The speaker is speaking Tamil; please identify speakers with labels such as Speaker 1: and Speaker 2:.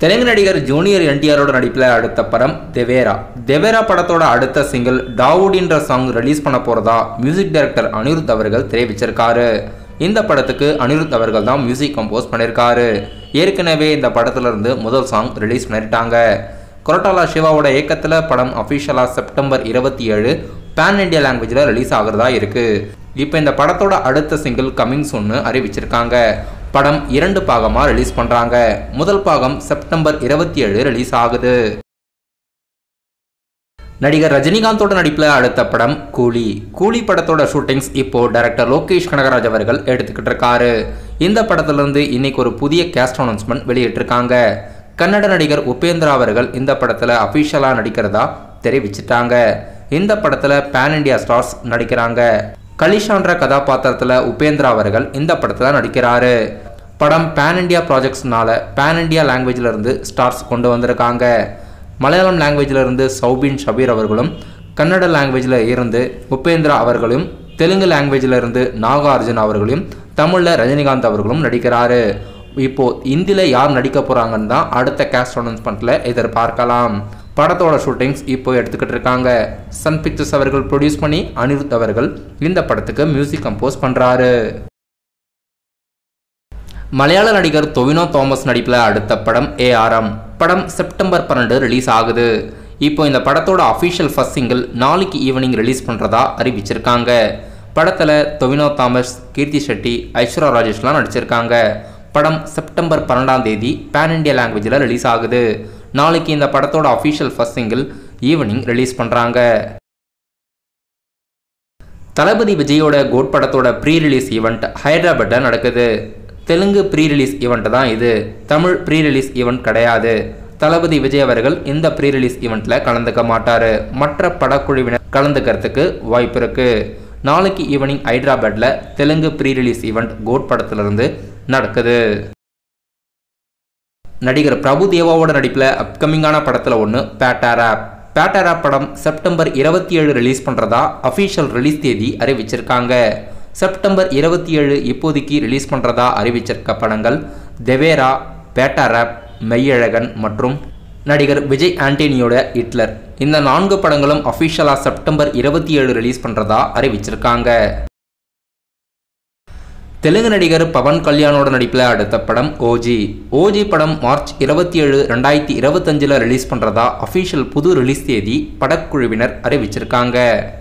Speaker 1: தெலுங்கு நடிகர் ஜூனியர் என்டிஆரோட நடிப்பில் அடுத்த படம் தெவேரா தெவேரா படத்தோட அடுத்த சிங்கிள் டாவூடின்ற சாங் ரிலீஸ் பண்ண போறதா மியூசிக் டைரக்டர் அனிருத் அவர்கள் தெரிவிச்சிருக்காரு இந்த படத்துக்கு அனிருத் அவர்கள் தான் மியூசிக் கம்போஸ் பண்ணியிருக்காரு ஏற்கனவே இந்த படத்துல இருந்து முதல் சாங் ரிலீஸ் பண்ணிட்டாங்க கொரட்டாலா சிவாவோட இயக்கத்தில் படம் அஃபிஷியலாக செப்டம்பர் இருபத்தி ஏழு பேன் இண்டியா லாங்குவேஜில் ரிலீஸ் ஆகிறதா இருக்கு இப்போ இந்த படத்தோட அடுத்த சிங்கிள் கமிங் சொன்னு அறிவிச்சிருக்காங்க படம் இரண்டு பாகமாக ரிலீஸ் பண்ணுறாங்க முதல் பாகம் செப்டம்பர் இருபத்தி ஏழு ரிலீஸ் ஆகுது நடிகர் ரஜினிகாந்தோட நடிப்பில் அடுத்த படம் கூலி கூலி படத்தோட ஷூட்டிங்ஸ் இப்போ டைரக்டர் லோகேஷ் கனகராஜ் அவர்கள் எடுத்துக்கிட்டு இருக்காரு இந்த படத்திலிருந்து இன்னைக்கு ஒரு புதிய கேஸ்ட் அனௌன்ஸ்மெண்ட் வெளியிட்டிருக்காங்க கன்னட நடிகர் உபேந்திரா அவர்கள் இந்த படத்தில் அஃபிஷியலாக நடிக்கிறதா தெரிவிச்சிட்டாங்க இந்த படத்தில் பேன் இண்டியா ஸ்டார்ஸ் நடிக்கிறாங்க கலிஷான்ற கதாபாத்திரத்தில் உபேந்திரா அவர்கள் இந்த படத்தில் நடிக்கிறாரு படம் பேன் இண்டியா ப்ராஜெக்ட்ஸ்னால பேன் இண்டியா லாங்குவேஜில் இருந்து ஸ்டார்ஸ் கொண்டு வந்திருக்காங்க மலையாளம் லாங்குவேஜில் இருந்து சௌபின் ஷபீர் அவர்களும் கன்னட லாங்குவேஜில் இருந்து உபேந்திரா அவர்களும் தெலுங்கு லாங்குவேஜில் இருந்து நாகார்ஜுன் அவர்களும் தமிழில் ரஜினிகாந்த் அவர்களும் நடிக்கிறாரு இப்போ இந்தியில் யார் நடிக்க போகிறாங்கன்னு தான் அடுத்த கேஸ்ட் அனௌன்ஸ்மெண்ட்டில் எதிர்பார்க்கலாம் படத்தோட ஷூட்டிங்ஸ் இப்போ எடுத்துக்கிட்டு இருக்காங்க சன் பிக்சர்ஸ் அவர்கள் ப்ரொடியூஸ் பண்ணி அனிருத் அவர்கள் இந்த படத்துக்கு மியூசிக் கம்போஸ் பண்ணுறாரு மலையாள நடிகர் தொவினோ தாமஸ் நடிப்பில் அடுத்த படம் ஏஆர்எம் படம் செப்டம்பர் பன்னெண்டு ரிலீஸ் ஆகுது இப்போ இந்த படத்தோட அஃபிஷியல் ஃபர்ஸ்ட் சிங்கிள் நாளைக்கு ஈவினிங் ரிலீஸ் பண்ணுறதா அறிவிச்சிருக்காங்க படத்தில் தொவினோ தாமஸ் கீர்த்தி ஷெட்டி ஐஸ்வர்யா ராஜேஷ்லாம் நடிச்சிருக்காங்க படம் செப்டம்பர் பன்னெண்டாம் தேதி பேன் இண்டியா லாங்குவேஜில் ரிலீஸ் ஆகுது நாளைக்கு இந்த படத்தோட official first single evening release பண்ணுறாங்க தளபதி விஜயோட கோட் படத்தோட ப்ரீ ரிலீஸ் ஈவெண்ட் ஹைதராபாத்தில் நடக்குது தெலுங்கு ப்ரீ ரிலீஸ் ஈவெண்ட் தான் இது தமிழ் ப்ரீ ரிலீஸ் ஈவெண்ட் கிடையாது தளபதி விஜய் அவர்கள் இந்த ப்ரீ ரிலீஸ் ஈவெண்ட்டில் கலந்துக்க மாட்டார் மற்ற படக்குழுவினர் கலந்துக்கிறதுக்கு வாய்ப்பு இருக்கு நாளைக்கு ஈவினிங் ஹைதராபாத்தில் Telugu pre release event GOAT படத்திலிருந்து நடக்குது நடிகர் பிரபு தேவாவோட நடிப்பில் அப்கமிங்கான படத்தில் ஒன்று பேட்டாரா பேட்டாரா படம் செப்டம்பர் இருபத்தி ஏழு ரிலீஸ் பண்ணுறதா அஃபீஷியல் ரிலீஸ் தேதி அறிவிச்சிருக்காங்க செப்டம்பர் இருபத்தி ஏழு இப்போதைக்கு ரிலீஸ் பண்ணுறதா அறிவிச்சிருக்க படங்கள் தெவேரா பேட்டாராப் மெய்யழகன் மற்றும் நடிகர் விஜய் ஆண்டனியோட ஹிட்லர் இந்த நான்கு படங்களும் அஃபிஷியலாக செப்டம்பர் இருபத்தி ஏழு ரிலீஸ் பண்ணுறதா அறிவிச்சிருக்காங்க தெலுங்கு நடிகர் பவன் கல்யாணோட நடிப்பில் அடுத்த படம் ஓஜி ஓஜி படம் மார்ச் இருபத்தி ஏழு ரெண்டாயிரத்தி இருபத்தஞ்சில் ரிலீஸ் பண்ணுறதா அஃபிஷியல் புது ரிலீஸ் தேதி படக்குழுவினர் அறிவிச்சிருக்காங்க